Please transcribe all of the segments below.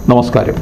നമസ്കാരം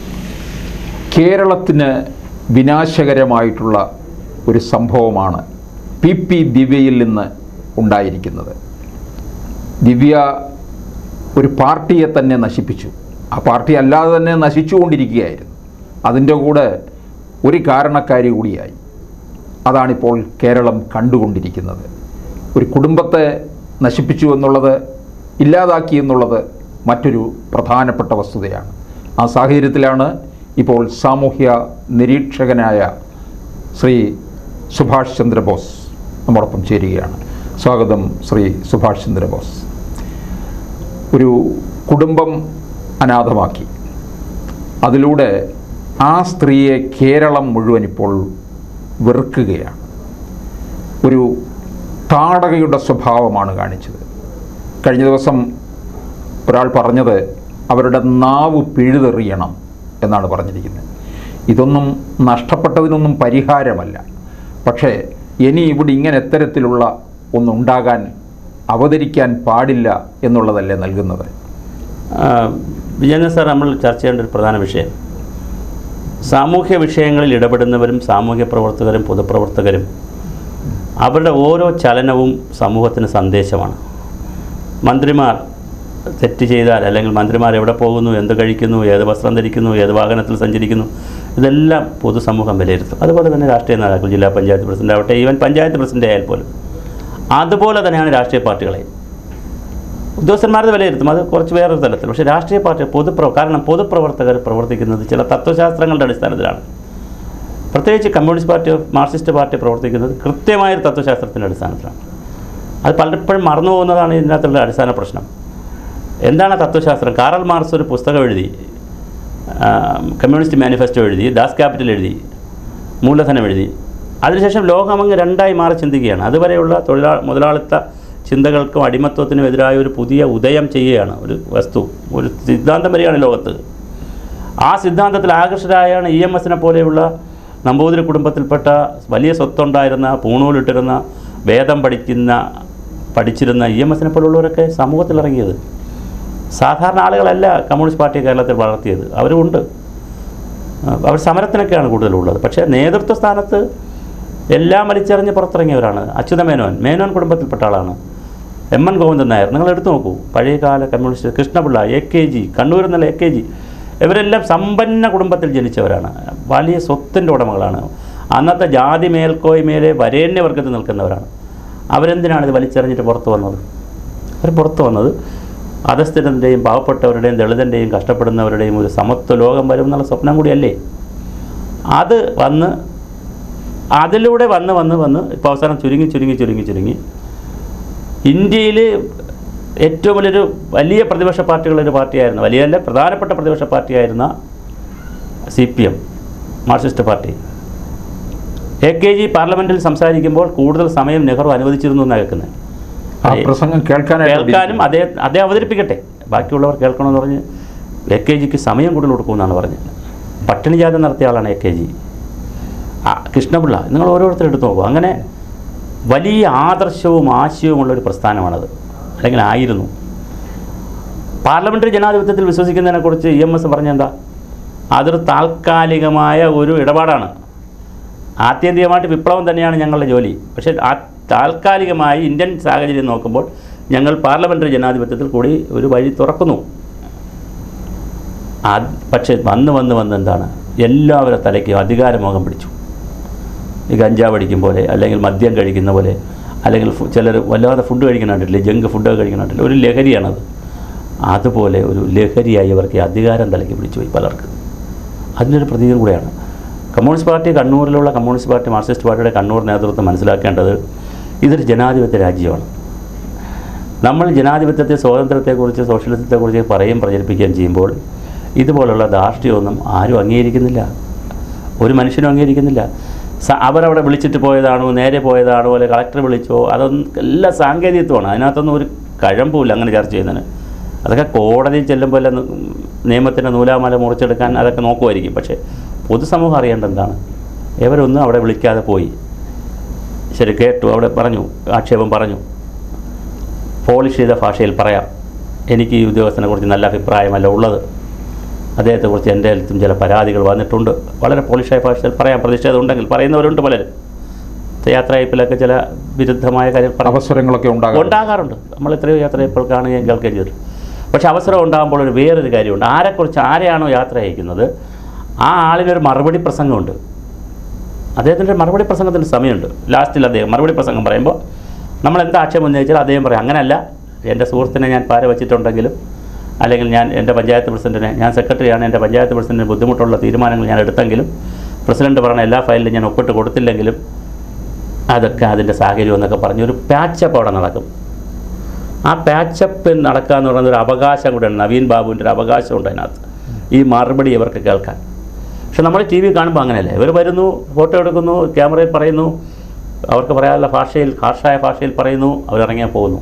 കേരളത്തിന് വിനാശകരമായിട്ടുള്ള ഒരു സംഭവമാണ് പി പി ദിവ്യയിൽ നിന്ന് ഉണ്ടായിരിക്കുന്നത് ദിവ്യ ഒരു പാർട്ടിയെ തന്നെ നശിപ്പിച്ചു ആ പാർട്ടി അല്ലാതെ തന്നെ നശിച്ചുകൊണ്ടിരിക്കുകയായിരുന്നു അതിൻ്റെ കൂടെ ഒരു കാരണക്കാരി കൂടിയായി അതാണിപ്പോൾ കേരളം കണ്ടുകൊണ്ടിരിക്കുന്നത് ഒരു കുടുംബത്തെ നശിപ്പിച്ചു എന്നുള്ളത് ഇല്ലാതാക്കി എന്നുള്ളത് മറ്റൊരു പ്രധാനപ്പെട്ട വസ്തുതയാണ് ആ സാഹചര്യത്തിലാണ് ഇപ്പോൾ സാമൂഹ്യ നിരീക്ഷകനായ ശ്രീ സുഭാഷ് ചന്ദ്രബോസ് നമ്മോടൊപ്പം ചേരുകയാണ് സ്വാഗതം ശ്രീ സുഭാഷ് ചന്ദ്രബോസ് ഒരു കുടുംബം അനാഥമാക്കി അതിലൂടെ ആ സ്ത്രീയെ കേരളം മുഴുവൻ ഇപ്പോൾ വെറുക്കുകയാണ് ഒരു താടകയുടെ സ്വഭാവമാണ് കാണിച്ചത് കഴിഞ്ഞ ദിവസം ഒരാൾ പറഞ്ഞത് അവരുടെ നാവ് പിഴുതെറിയണം എന്നാണ് പറഞ്ഞിരിക്കുന്നത് ഇതൊന്നും നഷ്ടപ്പെട്ടതിനൊന്നും പരിഹാരമല്ല പക്ഷേ ഇനി ഇവിടെ ഇങ്ങനെ ഇത്തരത്തിലുള്ള ഒന്നുണ്ടാകാൻ അവതരിക്കാൻ പാടില്ല എന്നുള്ളതല്ലേ നൽകുന്നത് ആ, വിജയൻ സാർ നമ്മൾ ചർച്ച ചെയ്യേണ്ട ഒരു പ്രധാന വിഷയം സാമൂഹ്യ വിഷയങ്ങളിൽ ഇടപെടുന്നവരും സാമൂഹ്യ പ്രവർത്തകരും പൊതുപ്രവർത്തകരും അവരുടെ ഓരോ ചലനവും സമൂഹത്തിന് സന്ദേശമാണ് മന്ത്രിമാർ തെറ്റ് ചെയ്താൽ അല്ലെങ്കിൽ മന്ത്രിമാർ എവിടെ പോകുന്നു എന്ത് കഴിക്കുന്നു ഏത് വസ്ത്രം ധരിക്കുന്നു ഏത് വാഹനത്തിൽ സഞ്ചരിക്കുന്നു ഇതെല്ലാം പൊതുസമൂഹം വിലയിരുത്തും അതുപോലെ തന്നെ രാഷ്ട്രീയ നേതാക്കൾ ജില്ലാ പഞ്ചായത്ത് പ്രസിഡന്റ് ആവട്ടെ ഈവൻ പഞ്ചായത്ത് പ്രസിഡന്റ് ആയാൽ പോലും അതുപോലെ തന്നെയാണ് രാഷ്ട്രീയ പാർട്ടികളെ ഉദ്യോഗസ്ഥന്മാരത് വിലയിരുത്തും അത് കുറച്ച് വേറൊരു തലത്തിൽ പക്ഷേ രാഷ്ട്രീയ പാർട്ടി പൊതുപ്ര കാരണം പൊതുപ്രവർത്തകർ പ്രവർത്തിക്കുന്നത് ചില തത്വശാസ്ത്രങ്ങളുടെ അടിസ്ഥാനത്തിലാണ് പ്രത്യേകിച്ച് കമ്മ്യൂണിസ്റ്റ് പാർട്ടി മാർക്സിസ്റ്റ് പാർട്ടി പ്രവർത്തിക്കുന്നത് കൃത്യമായൊരു തത്വശാസ്ത്രത്തിൻ്റെ അടിസ്ഥാനത്തിലാണ് അത് പലപ്പോഴും മറന്നു പോകുന്നതാണ് ഇതിനകത്തുള്ള അടിസ്ഥാന പ്രശ്നം എന്താണ് ആ തത്വശാസ്ത്രം കാറൽ മാർക്സ് ഒരു പുസ്തകം എഴുതി ആ, കമ്മ്യൂണിസ്റ്റ് മാനിഫെസ്റ്റോ എഴുതി ദാസ് ക്യാപിറ്റൽ എഴുതി മൂലധനം എഴുതി അതിനുശേഷം ലോകമങ്ങ് രണ്ടായി മാറി ചിന്തിക്കുകയാണ് അതുവരെയുള്ള തൊഴിലാ മുതലാളിത്ത ചിന്തകൾക്കും അടിമത്വത്തിനും എതിരായ ഒരു പുതിയ ഉദയം ചെയ്യുകയാണ് ഒരു വസ്തു ഒരു സിദ്ധാന്തം വരികയാണ് ലോകത്ത് ആ സിദ്ധാന്തത്തിൽ ആകർഷരായാണ് ഇ എം എസിനെ പോലെയുള്ള നമ്പൂതിരി കുടുംബത്തിൽപ്പെട്ട വലിയ സ്വത്തുണ്ടായിരുന്ന പൂണൂലിട്ടിരുന്ന വേദം പഠിക്കുന്ന പഠിച്ചിരുന്ന ഇ എം എസിനെ പോലുള്ളവരൊക്കെ സമൂഹത്തിലിറങ്ങിയത് സാധാരണ ആളുകളല്ല കമ്മ്യൂണിസ്റ്റ് പാർട്ടി കേരളത്തിൽ വളർത്തിയത് അവരുമുണ്ട് ആ, അവർ സമരത്തിനൊക്കെയാണ് കൂടുതലുള്ളത് പക്ഷേ നേതൃത്വ സ്ഥാനത്ത് എല്ലാം വലിച്ചെറിഞ്ഞ് പുറത്തിറങ്ങിയവരാണ് അച്യുത മേനോൻ മേനോൻ കുടുംബത്തിൽപ്പെട്ട ആളാണ് എം എൻ ഗോവിന്ദൻ നായർ നിങ്ങൾ എടുത്തു നോക്കൂ പഴയകാല communist Krishna Pillai A K G കണ്ണൂരിൽ നിന്നുള്ള എ കെ ജി ഇവരെല്ലാം സമ്പന്ന കുടുംബത്തിൽ ജനിച്ചവരാണ് വലിയ സ്വത്തിൻ്റെ ഉടമകളാണ് അന്നത്തെ ജാതി മേൽക്കോയ്മയിലെ വരേണ്യവർഗത്തിൽ നിൽക്കുന്നവരാണ് അവരെന്തിനാണ് ഇത് വലിച്ചെറിഞ്ഞിട്ട് പുറത്തു വന്നത് അവർ പുറത്തു വന്നത് അധസ്ഥിരൻ്റെയും പാവപ്പെട്ടവരുടെയും ദളിതൻ്റെയും കഷ്ടപ്പെടുന്നവരുടെയും ഒരു സമത്വ ലോകം വരും എന്നുള്ള സ്വപ്നം കൂടിയല്ലേ അത് വന്ന് അതിലൂടെ വന്ന് വന്ന് വന്ന് ഇപ്പോൾ അവസാനം ചുരുങ്ങി ചുരുങ്ങി ചുരുങ്ങി ചുരുങ്ങി ഇന്ത്യയിൽ ഏറ്റവും വലിയൊരു വലിയ പ്രതിപക്ഷ പാർട്ടികളൊരു പാർട്ടിയായിരുന്നു വലിയല്ല പ്രധാനപ്പെട്ട പ്രതിപക്ഷ പാർട്ടിയായിരുന്ന C P M Marxist party A K G പാർലമെൻറ്റിൽ സംസാരിക്കുമ്പോൾ കൂടുതൽ സമയം നെഹ്റു അനുവദിച്ചിരുന്നു എന്നാണ് കേൾക്കുന്നത് ആ പ്രസംഗം കേൾക്കാനായിട്ട് കേൾക്കാനും അതേ അതേ അവതരിപ്പിക്കട്ടെ ബാക്കിയുള്ളവർ കേൾക്കണമെന്ന് പറഞ്ഞ് എ കെ ജിക്ക് സമയം കൂടുതൽ കൊടുക്കുമെന്നാണ് പറഞ്ഞത് പട്ടിണി ജാഥ നടത്തിയ ആളാണ് എ കെ ജി ആ കൃഷ്ണപിള്ള നിങ്ങൾ ഓരോരുത്തരും എടുത്ത് നോക്കൂ അങ്ങനെ വലിയ ആദർശവും ആശയവുമുള്ള ഒരു പ്രസ്ഥാനമാണത് അല്ലെങ്കിൽ ആയിരുന്നു പാർലമെൻ്ററി ജനാധിപത്യത്തിൽ വിശ്വസിക്കുന്നതിനെക്കുറിച്ച് ഇ എം എസ് പറഞ്ഞെന്താ അതൊരു താൽക്കാലികമായ ഒരു ഇടപാടാണ് ആത്യന്തികമായിട്ട് വിപ്ലവം തന്നെയാണ് ഞങ്ങളുടെ ജോലി പക്ഷേ ആ താൽക്കാലികമായി ഇന്ത്യൻ സാഹചര്യം നോക്കുമ്പോൾ ഞങ്ങൾ പാർലമെൻ്ററി ജനാധിപത്യത്തിൽ കൂടി ഒരു വഴി തുറക്കുന്നു അത് പക്ഷേ വന്ന് വന്ന് വന്ന് എന്താണ് എല്ലാവരുടെ തലയ്ക്കും അധികാരമോഹം പിടിച്ചു ഈ കഞ്ചാവ് അടിക്കും പോലെ അല്ലെങ്കിൽ മദ്യം കഴിക്കുന്ന പോലെ അല്ലെങ്കിൽ ചിലർ വല്ലാതെ ഫുഡ് കഴിക്കുന്ന കണ്ടിട്ടില്ലേ ജങ്ക് ഫുഡ് കഴിക്കുന്ന കണ്ടിട്ടില്ല ഒരു ലഹരിയാണത് അതുപോലെ ഒരു ലഹരിയായി അവർക്ക് ഈ അധികാരം തലയ്ക്ക് പിടിച്ചു പോയി പലർക്ക് അതിനൊരു പ്രതീകം കൂടെയാണ് കമ്മ്യൂണിസ്റ്റ് പാർട്ടി കണ്ണൂരിലുള്ള കമ്മ്യൂണിസ്റ്റ് പാർട്ടി മാർക്സിസ്റ്റ് പാർട്ടിയുടെ കണ്ണൂർ നേതൃത്വം മനസ്സിലാക്കേണ്ടത് ഇതൊരു ജനാധിപത്യ രാജ്യമാണ് നമ്മൾ ജനാധിപത്യത്തെ സ്വാതന്ത്ര്യത്തെക്കുറിച്ച് സോഷ്യലിസത്തെക്കുറിച്ച് പറയും പ്രചരിപ്പിക്കുകയും ചെയ്യുമ്പോൾ ഇതുപോലുള്ള ധാർഷ്ട്യമൊന്നും ആരും അംഗീകരിക്കുന്നില്ല ഒരു മനുഷ്യനും അംഗീകരിക്കുന്നില്ല സ- അവരവിടെ വിളിച്ചിട്ട് പോയതാണോ നേരെ പോയതാണോ അല്ലെങ്കിൽ കളക്ടർ വിളിച്ചോ അതൊന്നും എല്ലാം സാങ്കേതികത്വമാണ് അതിനകത്തൊന്നും ഒരു കഴമ്പുമില്ല അങ്ങനെ ചർച്ച ചെയ്യുന്നതിന് അതൊക്കെ കോടതിയിൽ ചെല്ലുമ്പോൾ എല്ലാം ന- നിയമത്തിൻ്റെ നൂലാമല മുറിച്ചെടുക്കാൻ അതൊക്കെ നോക്കുമായിരിക്കും പക്ഷേ പൊതുസമൂഹം അറിയേണ്ടത് എന്താണ് ഇവരൊന്നും അവിടെ വിളിക്കാതെ പോയി ശരി കേട്ടു അവിടെ പറഞ്ഞു ആക്ഷേപം പറഞ്ഞു പോളിഷ് ചെയ്ത ഭാഷയിൽ പറയാം എനിക്ക് ഈ ഉദ്യോഗസ്ഥനെ കുറിച്ച് നല്ല അഭിപ്രായമല്ല ഉള്ളത് അദ്ദേഹത്തെക്കുറിച്ച് എൻ്റെ അടുത്തും ചില പരാതികൾ വന്നിട്ടുണ്ട് വളരെ പോളിഷായ ഭാഷയിൽ പറയാൻ പ്രതിഷേധം ഉണ്ടെങ്കിൽ പറയുന്നവരുണ്ട് പലരും യാത്രയപ്പിലൊക്കെ ചില വിരുദ്ധമായ കാര്യം പറയും. അവസരങ്ങളൊക്കെ ഉണ്ടാകാം ഉണ്ടാകാറുണ്ട് നമ്മൾ എത്രയോ യാത്രയപ്പോൾ കാണുകയും കേൾക്കുകയും ചെയ്തു പക്ഷെ അവസരം ഉണ്ടാകുമ്പോൾ ഒരു വേറൊരു കാര്യമുണ്ട് ആരെക്കുറിച്ച് ആരെയാണോ യാത്ര അയക്കുന്നത് ആ ആളിനൊരു മറുപടി പ്രസംഗമുണ്ട് അദ്ദേഹത്തിൻ്റെ ഒരു മറുപടി പ്രസംഗത്തിന് സമയമുണ്ട് ലാസ്റ്റിൽ അദ്ദേഹം മറുപടി പ്രസംഗം പറയുമ്പോൾ നമ്മൾ എന്താ ആക്ഷേപം ഉന്നയിച്ചാൽ അദ്ദേഹം പറയും അങ്ങനല്ല എൻ്റെ സുഹൃത്തിനെ ഞാൻ പാര വെച്ചിട്ടുണ്ടെങ്കിലും അല്ലെങ്കിൽ ഞാൻ എൻ്റെ പഞ്ചായത്ത് പ്രസിഡന്റിനെ ഞാൻ സെക്രട്ടറിയാണ് എൻ്റെ പഞ്ചായത്ത് പ്രസിഡന്റിന് ബുദ്ധിമുട്ടുള്ള തീരുമാനങ്ങൾ ഞാൻ എടുത്തെങ്കിലും പ്രസിഡന്റ് പറഞ്ഞ എല്ലാ ഫയലിലും ഞാൻ ഒപ്പിട്ട് കൊടുത്തില്ലെങ്കിലും അതൊക്കെ അതിൻ്റെ സാഹചര്യം എന്നൊക്കെ പറഞ്ഞ് ഒരു പാച്ചപ്പ് അവിടെ നടക്കും ആ പാച്ചപ്പ് നടക്കുക എന്ന് പറയുന്നത് ഒരു അവകാശം കൂടെയാണ് നവീൻ ബാബുവിൻ്റെ ഒരു അവകാശമുണ്ട് അതിനകത്ത് ഈ മറുപടി ഇവർക്ക് കേൾക്കാൻ പക്ഷെ നമ്മൾ ടി വി കാണുമ്പോൾ അങ്ങനെയല്ല ഇവർ വരുന്നു ഫോട്ടോ എടുക്കുന്നു ക്യാമറയിൽ പറയുന്നു അവർക്ക് പറയാനുള്ള ഭാഷയിൽ ഹാർഷായ ഭാഷയിൽ പറയുന്നു അവരിറങ്ങിയാൽ പോകുന്നു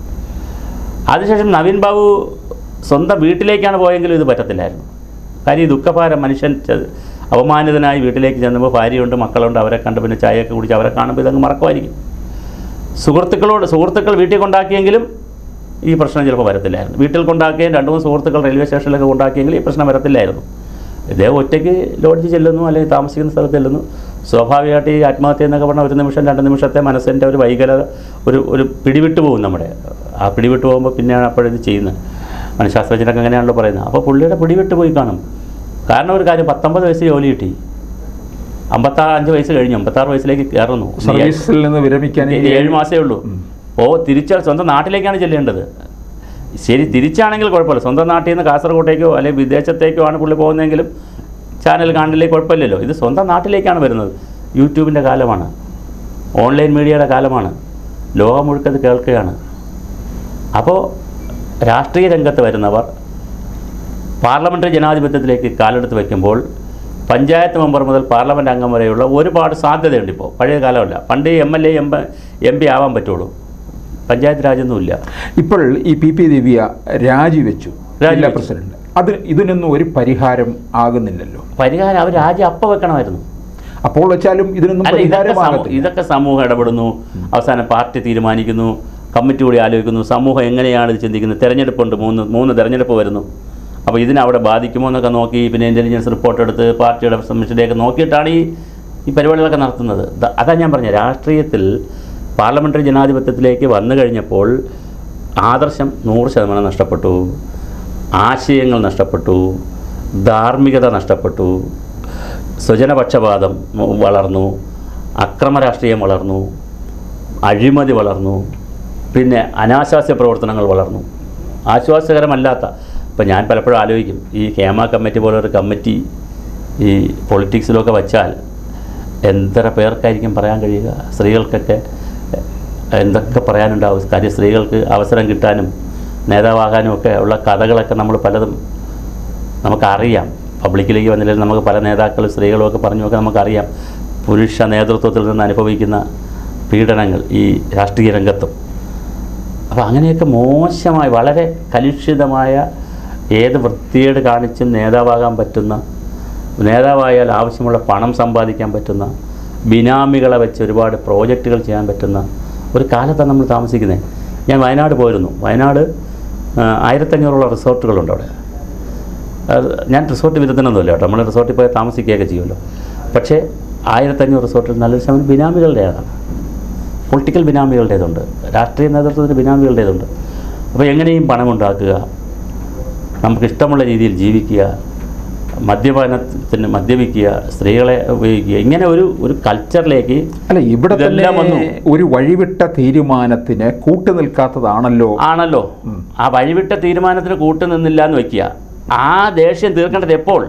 അതിനുശേഷം നവീൻ ബാബു സ്വന്തം വീട്ടിലേക്കാണ് പോയെങ്കിലും ഇത് പറ്റത്തില്ലായിരുന്നു കാര്യം ഈ ദുഃഖഭാരം മനുഷ്യൻ ചെ- അവമാനിതനായി വീട്ടിലേക്ക് ചെന്നപ്പോൾ ഭാര്യയുണ്ട് മക്കളുണ്ട് അവരെ കണ്ട് പിന്നെ ചായയൊക്കെ കുടിച്ച് അവരെ കാണുമ്പോൾ ഇതങ്ങ് മറക്കുമായിരിക്കും സുഹൃത്തുക്കളോട് സുഹൃത്തുക്കൾ വീട്ടിൽ കൊണ്ടാക്കിയെങ്കിലും ഈ പ്രശ്നം ചിലപ്പോൾ വരത്തില്ലായിരുന്നു വീട്ടിൽ കൊണ്ടാക്കുകയും രണ്ട് മൂന്ന് സുഹൃത്തുക്കൾ റെയിൽവേ സ്റ്റേഷനിലൊക്കെ കൊണ്ടാക്കിയെങ്കിൽ ഈ പ്രശ്നം വരത്തില്ലായിരുന്നു ഇദ്ദേഹം ഒറ്റയ്ക്ക് ലോഡ്ജ് ചെല്ലുന്നു അല്ലെങ്കിൽ താമസിക്കുന്ന സ്ഥലത്ത് ചെല്ലുന്നു സ്വാഭാവികമായിട്ട് ഈ ആത്മഹത്യ എന്നൊക്കെ പറഞ്ഞാൽ ഒരു നിമിഷം രണ്ട് നിമിഷത്തെ മനസ്സിൻ്റെ ഒരു വൈകലത ഒരു ഒരു പിടിവിട്ട് പോകും നമ്മുടെ ആ പിടിവിട്ട് പോകുമ്പോൾ പിന്നെയാണ് അപ്പോഴിത് ചെയ്യുന്നത് മനഃശാസ്ത്രജ്ഞരൊക്കെ അങ്ങനെയാണല്ലോ പറയുന്നത് അപ്പോൾ പുള്ളിയുടെ പിടിവിട്ട് പോയി കാണും കാരണം ഒരു കാര്യം പത്തൊമ്പത് വയസ്സ് ജോലി കിട്ടി അമ്പത്താറ് അഞ്ച് വയസ്സ് കഴിഞ്ഞു അമ്പത്താറ് വയസ്സിലേക്ക് കയറുന്നു സർവീസിൽ നിന്ന് വിരമിക്കാൻ ഇനി ഏഴ് മാസമേ ഉള്ളൂ ഓ തിരിച്ച് സ്വന്തം നാട്ടിലേക്കാണ് ചെല്ലേണ്ടത് ശരി തിരിച്ചാണെങ്കിൽ കുഴപ്പമില്ല സ്വന്തം നാട്ടിൽ നിന്ന് കാസർഗോട്ടേക്കോ അല്ലെങ്കിൽ വിദേശത്തേക്കോ ആണ് പുള്ളി പോകുന്നതെങ്കിലും ചാനൽ കാണില്ലേ കുഴപ്പമില്ലല്ലോ ഇത് സ്വന്തം നാട്ടിലേക്കാണ് വരുന്നത് യൂട്യൂബിൻ്റെ കാലമാണ് ഓൺലൈൻ മീഡിയയുടെ കാലമാണ് ലോകം മുഴുക്കത് കേൾക്കുകയാണ് അപ്പോൾ രാഷ്ട്രീയ രംഗത്ത് വരുന്നവർ പാർലമെൻ്ററി ജനാധിപത്യത്തിലേക്ക് കാലെടുത്ത് വയ്ക്കുമ്പോൾ പഞ്ചായത്ത് മെമ്പർ മുതൽ പാർലമെൻറ്റ് അംഗം വരെയുള്ള ഒരുപാട് സാധ്യതയുണ്ട് ഇപ്പോൾ പഴയ കാലമല്ല പണ്ട് M L A M M P ആവാൻ പറ്റുള്ളൂ പഞ്ചായത്ത് രാജൊന്നുമില്ല ഇപ്പോൾ ഈ പി പി ദിവ്യ രാജിവെച്ചു ജില്ലാ രാജിവെച്ചു. പ്രസിഡന്റ് അത് ഇതിനൊന്നും ഒരു പരിഹാരം ആകുന്നില്ലല്ലോ പരിഹാരം അവർ രാജ്യം അപ്പം വെക്കണമായിരുന്നു അപ്പോൾ വെച്ചാലും ഇതിനൊന്നും അല്ല ഇതൊക്കെ സമൂ- പരിഹാരമാകത്തില്ല ഇതൊക്കെ സമൂഹം ഇടപെടുന്നു അവസാനം പാർട്ടി തീരുമാനിക്കുന്നു കമ്മിറ്റി കൂടി ആലോചിക്കുന്നു സമൂഹം എങ്ങനെയാണ് ഇത് ചിന്തിക്കുന്നത് തെരഞ്ഞെടുപ്പുണ്ട് മൂന്ന് മൂന്ന് തെരഞ്ഞെടുപ്പ് വരുന്നു അപ്പോൾ ഇതിനെ അവിടെ ബാധിക്കുമോ എന്നൊക്കെ നോക്കി പിന്നെ ഇൻ്റലിജൻസ് റിപ്പോർട്ട് എടുത്ത് പാർട്ടിയുടെ സബ്മിഷനെയൊക്കെ നോക്കിയിട്ടാണ് ഈ ഈ പരിപാടികളൊക്കെ നടത്തുന്നത് ദ- അതാ ഞാൻ പറഞ്ഞത് രാഷ്ട്രീയത്തിൽ പാർലമെൻ്ററി ജനാധിപത്യത്തിലേക്ക് വന്നു കഴിഞ്ഞപ്പോൾ ആദർശം നൂറ് ശതമാനം നഷ്ടപ്പെട്ടു ആശയങ്ങൾ നഷ്ടപ്പെട്ടു ധാർമ്മികത നഷ്ടപ്പെട്ടു സ്വജനപക്ഷപാതം വളർന്നു അക്രമ രാഷ്ട്രീയം വളർന്നു അഴിമതി വളർന്നു പിന്നെ അനാശാസ്യ പ്രവർത്തനങ്ങൾ വളർന്നു ആശ്വാസകരമല്ലാത്ത ഇപ്പം ഞാൻ പലപ്പോഴും ആലോചിക്കും ഈ ഹേമ കമ്മിറ്റി പോലൊരു കമ്മിറ്റി ഈ പൊളിറ്റിക്സിലൊക്കെ വച്ചാൽ എന്തര പേർക്കായിരിക്കും പറയാൻ കഴിയുക സ്ത്രീകൾക്കൊക്കെ എന്തൊക്കെ പറയാനുണ്ടാവും കാര്യം സ്ത്രീകൾക്ക് അവസരം കിട്ടാനും നേതാവാകാനും ഒക്കെ ഉള്ള കഥകളൊക്കെ നമ്മൾ പലതും നമുക്കറിയാം പബ്ലിക്കിലേക്ക് വന്നില്ലെങ്കിൽ നമുക്ക് പല നേതാക്കളും സ്ത്രീകളും ഒക്കെ പറഞ്ഞുമൊക്കെ നമുക്കറിയാം പുരുഷ നേതൃത്വത്തിൽ നിന്ന് അനുഭവിക്കുന്ന പീഡനങ്ങൾ ഈ രാഷ്ട്രീയ രംഗത്തും അപ്പോൾ അങ്ങനെയൊക്കെ മോശമായി വളരെ കലുഷിതമായ ഏത് വൃത്തിയേട് കാണിച്ചും നേതാവാകാൻ പറ്റുന്ന നേതാവായാൽ ആവശ്യമുള്ള പണം സമ്പാദിക്കാൻ പറ്റുന്ന ബിനാമികളെ വെച്ച് ഒരുപാട് പ്രോജക്റ്റുകൾ ചെയ്യാൻ പറ്റുന്ന ഒരു കാലത്താണ് നമ്മൾ താമസിക്കുന്നത് ഞാൻ വയനാട് പോയിരുന്നു വയനാട് ആ, ആയിരത്തഞ്ഞൂറോളം റിസോർട്ടുകളുണ്ട് അവിടെ അത് ഞാൻ റിസോർട്ട് വിരുദ്ധനൊന്നുമില്ല കേട്ടോ നമ്മൾ റിസോർട്ടിൽ പോയി താമസിക്കുകയൊക്കെ ചെയ്യുമല്ലോ പക്ഷേ ആയിരത്തഞ്ഞൂറ് റിസോർട്ടിൽ നല്ലൊരു ശതമാനം ബിനാമികളുടേതാണ് പൊളിറ്റിക്കൽ ബിനാമികളുടേതുണ്ട് രാഷ്ട്രീയ നേതൃത്വത്തിന് ബിനാമികളുടേതുണ്ട് അപ്പോൾ എങ്ങനെയും പണമുണ്ടാക്കുക നമുക്കിഷ്ടമുള്ള രീതിയിൽ ജീവിക്കുക മദ്യപാനത്തിന് മദ്യപിക്കുക സ്ത്രീകളെ ഉപയോഗിക്കുക ഇങ്ങനെ ഒരു ഒരു കൾച്ചറിലേക്ക് അല്ല ഇവിടെ തന്നെ ഇതെല്ലാം വന്നു. ഒരു വഴിവിട്ട തീരുമാനത്തിന് കൂട്ടുനിൽക്കാത്തതാണല്ലോ ആണല്ലോ ആ വഴിവിട്ട തീരുമാനത്തിന് കൂട്ടുനിന്നില്ല എന്ന് വെക്കുക ആ ദേഷ്യം തീർക്കേണ്ടത് എപ്പോൾ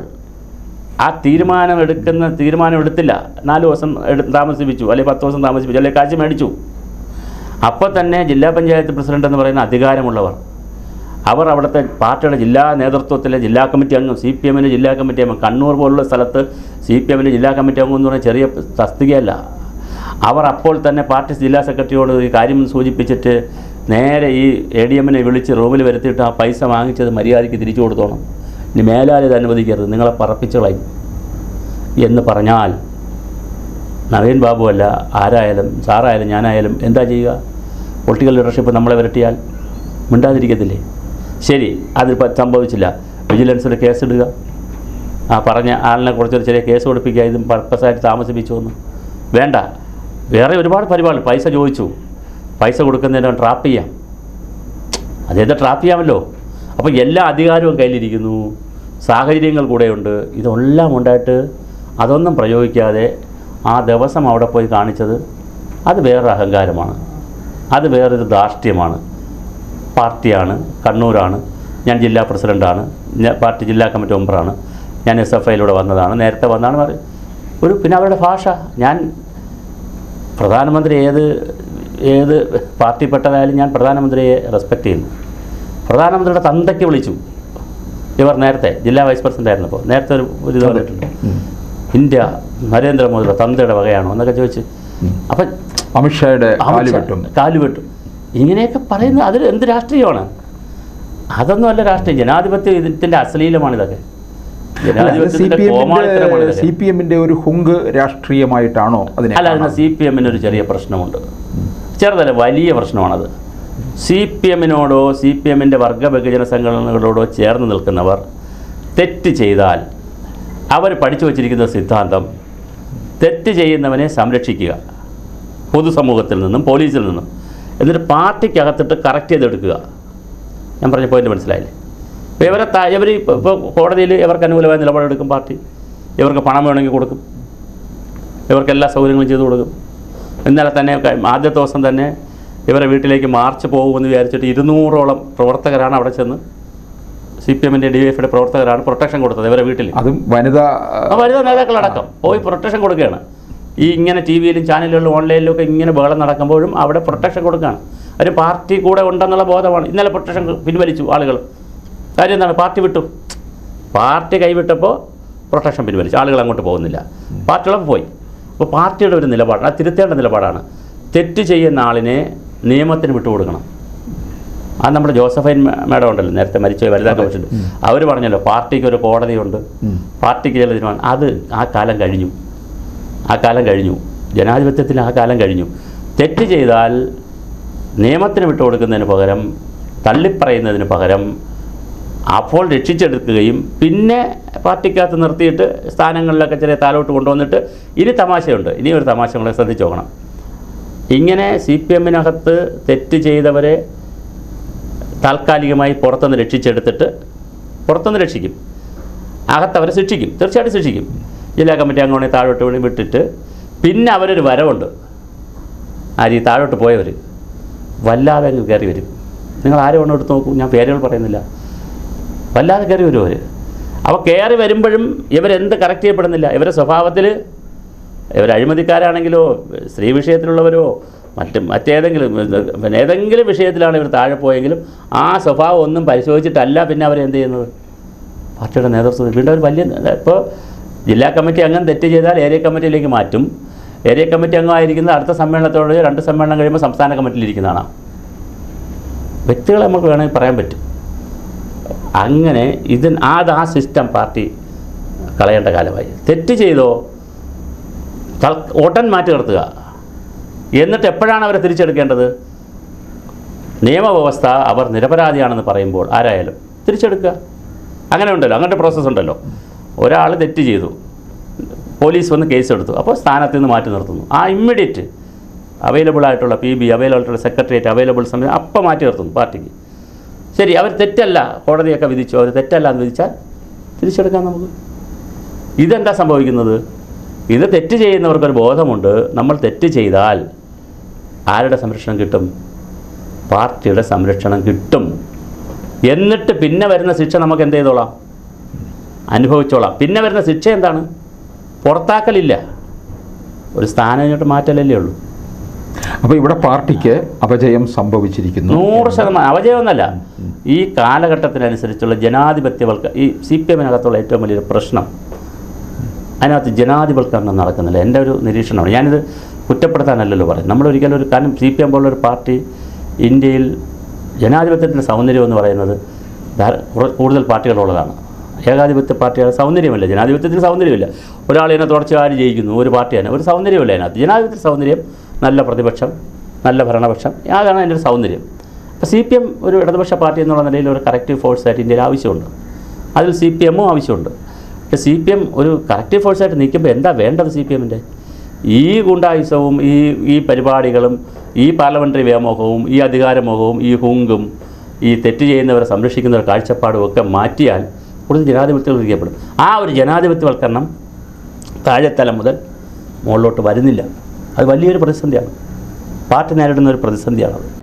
ആ തീരുമാനം എടുക്കുന്ന തീരുമാനം എടുത്തില്ല നാല് ദിവസം എടു താമസിപ്പിച്ചു അല്ലെങ്കിൽ പത്ത് ദിവസം താമസിപ്പിച്ചു അല്ലെങ്കിൽ കാശ് മേടിച്ചു അപ്പോൾ തന്നെ ജില്ലാ പഞ്ചായത്ത് പ്രസിഡന്റ് എന്ന് പറയുന്ന അധികാരമുള്ളവർ അവർ അവിടുത്തെ പാർട്ടിയുടെ ജില്ലാ നേതൃത്വത്തിലെ ജില്ലാ കമ്മിറ്റി അംഗം സി പി എമ്മിൻ്റെ ജില്ലാ കമ്മിറ്റി അംഗം കണ്ണൂർ പോലുള്ള സ്ഥലത്ത് സി പി എമ്മിൻ്റെ ജില്ലാ കമ്മിറ്റി അംഗം എന്ന് പറഞ്ഞാൽ ചെറിയ തസ്തികയല്ല അവർ അപ്പോൾ തന്നെ പാർട്ടി ജില്ലാ സെക്രട്ടറിയോട് ഈ കാര്യം സൂചിപ്പിച്ചിട്ട് നേരെ ഈ എ ഡി എമ്മിനെ വിളിച്ച് റൂമിൽ വരുത്തിയിട്ട് ആ പൈസ വാങ്ങിച്ചത് മര്യാദയ്ക്ക് തിരിച്ചു കൊടുത്തോണം ഇനി മേലാൽ ഇത് അനുവദിക്കരുത് നിങ്ങളെ പറപ്പിച്ച് കളയും എന്ന് പറഞ്ഞാൽ നവീൻ ബാബു അല്ല ആരായാലും സാറായാലും ഞാനായാലും എന്താ ചെയ്യുക പൊളിറ്റിക്കൽ ലീഡർഷിപ്പ് നമ്മളെ വരട്ടിയാൽ മിണ്ടാതിരിക്കത്തില്ലേ ശരി അതിപ്പോൾ സംഭവിച്ചില്ല വിജിലൻസിൽ കേസിടുക ആ പറഞ്ഞ ആളിനെ കുറിച്ചൊരു ചെറിയ കേസ് കൊടുപ്പിക്കുക ഇതും പർപ്പസായിട്ട് താമസിപ്പിച്ചു എന്ന് വേണ്ട വേറെ ഒരുപാട് പരിപാടി പൈസ ചോദിച്ചു പൈസ കൊടുക്കുന്നതിന് ട്രാപ്പ് ചെയ്യാം അദ്ദേഹത്തെ ട്രാപ്പ് ചെയ്യാമല്ലോ അപ്പോൾ എല്ലാ അധികാരവും കയ്യിലിരിക്കുന്നു സാഹചര്യങ്ങൾ കൂടെയുണ്ട് ഇതെല്ലാം ഉണ്ടായിട്ട് അതൊന്നും പ്രയോഗിക്കാതെ ആ ദിവസം അവിടെ പോയി കാണിച്ചത് അത് വേറൊരു അഹങ്കാരമാണ് അത് വേറൊരു ധാർഷ്ട്യമാണ് പാർട്ടിയാണ് കണ്ണൂരാണ് ഞാൻ ജില്ലാ പ്രസിഡൻ്റാണ് ഞാൻ പാർട്ടി ജില്ലാ കമ്മിറ്റി മെമ്പറാണ് ഞാൻ എസ് എഫ് ഐയിലൂടെ വന്നതാണ് നേരത്തെ വന്നതാണ് പറയും ഒരു പിന്നെ അവരുടെ ഭാഷ ഞാൻ പ്രധാനമന്ത്രി ഏത് ഏത് പാർട്ടിപ്പെട്ടതായാലും ഞാൻ പ്രധാനമന്ത്രിയെ റെസ്പെക്റ്റ് ചെയ്യുന്നു പ്രധാനമന്ത്രിയുടെ തന്തയ്ക്ക് വിളിച്ചു ഇവർ നേരത്തെ ജില്ലാ വൈസ് പ്രസിഡന്റ് ആയിരുന്നപ്പോൾ നേരത്തെ ഒരു ഒരു ഇത് പറഞ്ഞിട്ടുണ്ട് ഇന്ത്യ നരേന്ദ്രമോദിയുടെ തന്തയുടെ വകയാണോ എന്നൊക്കെ ചോദിച്ച് അപ്പം അമിത്ഷായുടെ കാലുവെട്ടും കാലുവെട്ടും ഇങ്ങനെയൊക്കെ പറയുന്നത് അതിൽ എന്ത് രാഷ്ട്രീയമാണ് അതൊന്നും അല്ല രാഷ്ട്രീയം ജനാധിപത്യത്തിൻ്റെ അശ്ലീലമാണ് ഇതൊക്കെ സി ജനാധിപത്യത്തിൻ്റെ പി കോമാളിത്തരമാണ് എമ്മിന്റെ സി ഇതൊക്കെ പി എമ്മിന്റെ ഒരു ഹുങ്ക് രാഷ്ട്രീയമായിട്ടാണോ അതിനെ അല്ല അതിന് കാണുന്നത്? സി പി എമ്മിന് ഒരു ചെറിയ പ്രശ്നമുണ്ട് ചെറുതല്ല വലിയ പ്രശ്നമാണത് സി പി എമ്മിനോടോ സി പി എമ്മിൻ്റെ വർഗ വിഭജന സംഘടനകളോടോ ചേർന്ന് നിൽക്കുന്നവർ തെറ്റ് ചെയ്താൽ അവർ പഠിച്ചു വച്ചിരിക്കുന്ന സിദ്ധാന്തം തെറ്റ് ചെയ്യുന്നവനെ സംരക്ഷിക്കുക പൊതുസമൂഹത്തിൽ നിന്നും പോലീസിൽ നിന്നും എന്നിട്ട് പാർട്ടിക്കകത്തിട്ട് കറക്റ്റ് ചെയ്തെടുക്കുക ഞാൻ പറഞ്ഞ പോയിന്റ് മനസ്സിലായില്ലേ ഇപ്പോൾ ഇവരെ ത- ഇവർ ഇപ്പോൾ കോടതിയിൽ ഇവർക്ക് അനുകൂലമായ നിലപാടെടുക്കും പാർട്ടി ഇവർക്ക് പണം വേണമെങ്കിൽ കൊടുക്കും ഇവർക്ക് എല്ലാ സൗകര്യങ്ങളും ചെയ്തു കൊടുക്കും ഇന്നലെ തന്നെ ക- ആദ്യത്തെ ദിവസം തന്നെ ഇവരെ വീട്ടിലേക്ക് മാർച്ച് പോകുമെന്ന് വിചാരിച്ചിട്ട് ഇരുന്നൂറോളം പ്രവർത്തകരാണ് അവിടെ ചെന്ന് സി പി എമ്മിൻ്റെ ഡി എഫിയുടെ പ്രവർത്തകരാണ് പ്രൊട്ടക്ഷൻ കൊടുത്തത് ഇവരെ വീട്ടിൽ അതും വനിതാ ആ വനിതാ നേതാക്കളടക്കം പോയി പ്രൊട്ടക്ഷൻ കൊടുക്കുകയാണ് ഈ ഇങ്ങനെ ടി വിയിലും ചാനലുകളിലും ഓൺലൈനിലും ഒക്കെ ഇങ്ങനെ ബഹളം നടക്കുമ്പോഴും അവിടെ പ്രൊട്ടക്ഷൻ കൊടുക്കുകയാണ് ഒരു പാർട്ടി കൂടെ ഉണ്ടെന്നുള്ള ബോധമാണ് ഇന്നലെ പ്രൊട്ടക്ഷൻ പിൻവലിച്ചു ആളുകൾ കാര്യം എന്താണ് പാർട്ടി വിട്ടു പാർട്ടി കൈവിട്ടപ്പോൾ പ്രൊട്ടക്ഷൻ പിൻവലിച്ചു ആളുകൾ അങ്ങോട്ട് പോകുന്നില്ല പാർട്ടികളൊക്കെ പോയി അപ്പോൾ പാർട്ടിയുടെ ഒരു നിലപാടാണ് അത് തിരുത്തേണ്ട നിലപാടാണ് തെറ്റ് ചെയ്യുന്ന ആളിനെ നിയമത്തിന് വിട്ടുകൊടുക്കണം അത് നമ്മുടെ ജോസഫൈൻ മേ- മേഡം ഉണ്ടല്ലോ നേരത്തെ മരിച്ച വനിതാ കമ്മീഷൻ അവർ പറഞ്ഞല്ലോ പാർട്ടിക്ക് ഒരു കോടതിയുണ്ട് ഉം. പാർട്ടിക്ക് ചില തീരുമാനം അത് ആ കാലം കഴിഞ്ഞു ആ കാലം കഴിഞ്ഞു ജനാധിപത്യത്തിൽ ആ കാലം കഴിഞ്ഞു തെറ്റ് ചെയ്താൽ നിയമത്തിന് വിട്ടുകൊടുക്കുന്നതിന് പകരം തള്ളിപ്പറയുന്നതിന് പകരം അപ്പോൾ രക്ഷിച്ചെടുക്കുകയും പിന്നെ പാർട്ടിക്കകത്ത് നിർത്തിയിട്ട് സ്ഥാനങ്ങളിലൊക്കെ ചെറിയ താലോട്ട് കൊണ്ടുവന്നിട്ട് ഇനി തമാശയുണ്ട് ഇനി ഒരു തമാശ കൂടെ ശ്രദ്ധിച്ചു നോക്കണം ഇങ്ങനെ സി പി എമ്മിനകത്ത് തെറ്റ് ചെയ്തവരെ താൽക്കാലികമായി പുറത്തുനിന്ന് രക്ഷിച്ചെടുത്തിട്ട് പുറത്തുനിന്ന് രക്ഷിക്കും അകത്തവരെ ശിക്ഷിക്കും തീർച്ചയായിട്ടും ശിക്ഷിക്കും ജില്ലാ കമ്മിറ്റി അംഗങ്ങളെ താഴോട്ട് വേണ്ടി വിട്ടിട്ട് പിന്നെ അവരൊരു വരവുണ്ട് ആര് ഈ താഴോട്ട് പോയവർ വല്ലാതെ അങ്ങ് കയറി വരും നിങ്ങൾ ആരെ വേണം എടുത്ത് നോക്കൂ ഞാൻ പേരുകൾ പറയുന്നില്ല വല്ലാതെ കയറി വരും അവർ അപ്പോൾ കയറി വരുമ്പോഴും ഇവരെന്ത് കറക്റ്റ് ചെയ്യപ്പെടുന്നില്ല ഇവരുടെ സ്വഭാവത്തിൽ ഇവർ അഴിമതിക്കാരാണെങ്കിലോ സ്ത്രീ വിഷയത്തിലുള്ളവരോ മറ്റ് മറ്റേതെങ്കിലും പിന്നെ ഏതെങ്കിലും വിഷയത്തിലാണ് ഇവർ താഴെ പോയെങ്കിലും ആ സ്വഭാവം ഒന്നും പരിശോധിച്ചിട്ടല്ല പിന്നെ അവരെന്ത് ചെയ്യുന്നത് പാർട്ടിയുടെ നേതൃത്വത്തിൽ വീണ്ടും ഒരു വലിയ ഇപ്പോൾ ജില്ലാ കമ്മിറ്റി അംഗം തെറ്റ് ചെയ്താൽ ഏരിയ കമ്മിറ്റിയിലേക്ക് മാറ്റും ഏരിയ കമ്മിറ്റി അംഗമായിരിക്കുന്ന അടുത്ത സമ്മേളനത്തോട് രണ്ട് സമ്മേളനം കഴിയുമ്പോൾ സംസ്ഥാന കമ്മിറ്റിയിൽ ഇരിക്കുന്നതാണ് വ്യക്തികളെ നമുക്ക് വേണമെങ്കിൽ പറയാൻ പറ്റും അങ്ങനെ ഇതിന് അത് ആ സിസ്റ്റം പാർട്ടി കളയേണ്ട കാലമായി തെറ്റ് ചെയ്തോ തൽ- ഉടൻ മാറ്റി നിർത്തുക എന്നിട്ട് എപ്പോഴാണ് അവരെ തിരിച്ചെടുക്കേണ്ടത് നിയമവ്യവസ്ഥ അവർ നിരപരാധിയാണെന്ന് പറയുമ്പോൾ ആരായാലും തിരിച്ചെടുക്കുക അങ്ങനെ ഉണ്ടല്ലോ അങ്ങനത്തെ പ്രോസസ്സ് ഉണ്ടല്ലോ ഒരാൾ തെറ്റ് ചെയ്തു പോലീസ് വന്ന് കേസ് എടുത്തു അപ്പോൾ സ്ഥാനത്ത് നിന്ന് മാറ്റി നിർത്തുന്നു ആ ഇമ്മീഡിയറ്റ് അവൈലബിൾ ആയിട്ടുള്ള പി ബി അവൈലബിൾ ആയിട്ടുള്ള സെക്രട്ടേറിയറ്റ് അവൈലബിൾ സമയം അപ്പം മാറ്റി നിർത്തുന്നു പാർട്ടിക്ക് ശരി അവർ തെറ്റല്ല കോടതിയൊക്കെ വിധിച്ചു അവർ തെറ്റല്ല എന്ന് വിധിച്ചാൽ തിരിച്ചെടുക്കാം നമുക്ക് ഇതെന്താ സംഭവിക്കുന്നത് ഇത് തെറ്റ് ചെയ്യുന്നവർക്കൊരു ബോധമുണ്ട് നമ്മൾ തെറ്റ് ചെയ്താൽ ആരുടെ സംരക്ഷണം കിട്ടും പാർട്ടിയുടെ സംരക്ഷണം കിട്ടും എന്നിട്ട് പിന്നെ വരുന്ന ശിക്ഷ നമുക്ക് എന്ത് ചെയ്തോളാം അനുഭവിച്ചോളാം പിന്നെ വരുന്ന ശിക്ഷ എന്താണ് പുറത്താക്കലില്ല ഒരു സ്ഥാനം ഇങ്ങോട്ട് മാറ്റലല്ലേ ഉള്ളൂ അപ്പോൾ ഇവിടെ പാർട്ടിക്ക് അപജയം സംഭവിച്ചിരിക്കുന്നു നൂറ് ശതമാനം അവജയമൊന്നല്ല ഈ കാലഘട്ടത്തിനനുസരിച്ചുള്ള ജനാധിപത്യവൽക്ക ഈ സി പി എമ്മിനകത്തുള്ള ഏറ്റവും വലിയൊരു പ്രശ്നം അതിനകത്ത് ജനാധിപത്യവൽക്കരണം നടക്കുന്നില്ല എൻ്റെ ഒരു നിരീക്ഷണമാണ് ഞാനിത് കുറ്റപ്പെടുത്താനല്ലല്ലോ പറയും നമ്മളൊരിക്കലും ഒരു കാരണം സി പി എം പോലുള്ളൊരു പാർട്ടി ഇന്ത്യയിൽ ജനാധിപത്യത്തിൻ്റെ സൗന്ദര്യം എന്ന് പറയുന്നത് ധാര- കുറ- കൂടുതൽ പാർട്ടികളുള്ളതാണ് ഏകാധിപത്യ പാർട്ടികളുടെ സൗന്ദര്യമില്ല ജനാധിപത്യത്തിന് സൗന്ദര്യമില്ല ഒരാൾ ഇതിനെ തുടർച്ചയായി ജയിക്കുന്നു ഒരു പാർട്ടി തന്നെ ഒരു സൗന്ദര്യമില്ല അതിനകത്ത് ജനാധിപത്യ സൗന്ദര്യം നല്ല പ്രതിപക്ഷം നല്ല ഭരണപക്ഷം അതാണ് അതിൻ്റെ ഒരു സൗന്ദര്യം അപ്പോൾ സി പി എം ഒരു ഇടതുപക്ഷ പാർട്ടി എന്നുള്ള നിലയിൽ ഒരു കറക്റ്റീവ് ഫോഴ്സ് ആയിട്ട് ഇന്ത്യയിൽ ആവശ്യമുണ്ട് അതിൽ സി പി എമ്മും ആവശ്യമുണ്ട് പക്ഷേ സി പി എം ഒരു കറക്റ്റീവ് ഫോഴ്സായിട്ട് നിൽക്കുമ്പോൾ എന്താ വേണ്ടത് സി പി എമ്മിൻ്റെ ഈ ഗുണ്ടായുസവും ഈ ഈ പരിപാടികളും ഈ പാർലമെൻ്ററി വ്യാമോഹവും ഈ അധികാരമോഹവും ഈ ഹുങ്കും ഈ തെറ്റ് ചെയ്യുന്നവരെ സംരക്ഷിക്കുന്ന ഒരു കാഴ്ചപ്പാടും ഒക്കെ മാറ്റിയാൽ കൂടുതൽ ജനാധിപത്യവൽക്കരിക്കപ്പെടും ആ ഒരു ജനാധിപത്യവൽക്കരണം താഴെത്തലം മുതൽ മുകളിലോട്ട് വരുന്നില്ല അത് വലിയൊരു പ്രതിസന്ധിയാണ് പാർട്ടി നേരിടുന്ന ഒരു പ്രതിസന്ധിയാണത്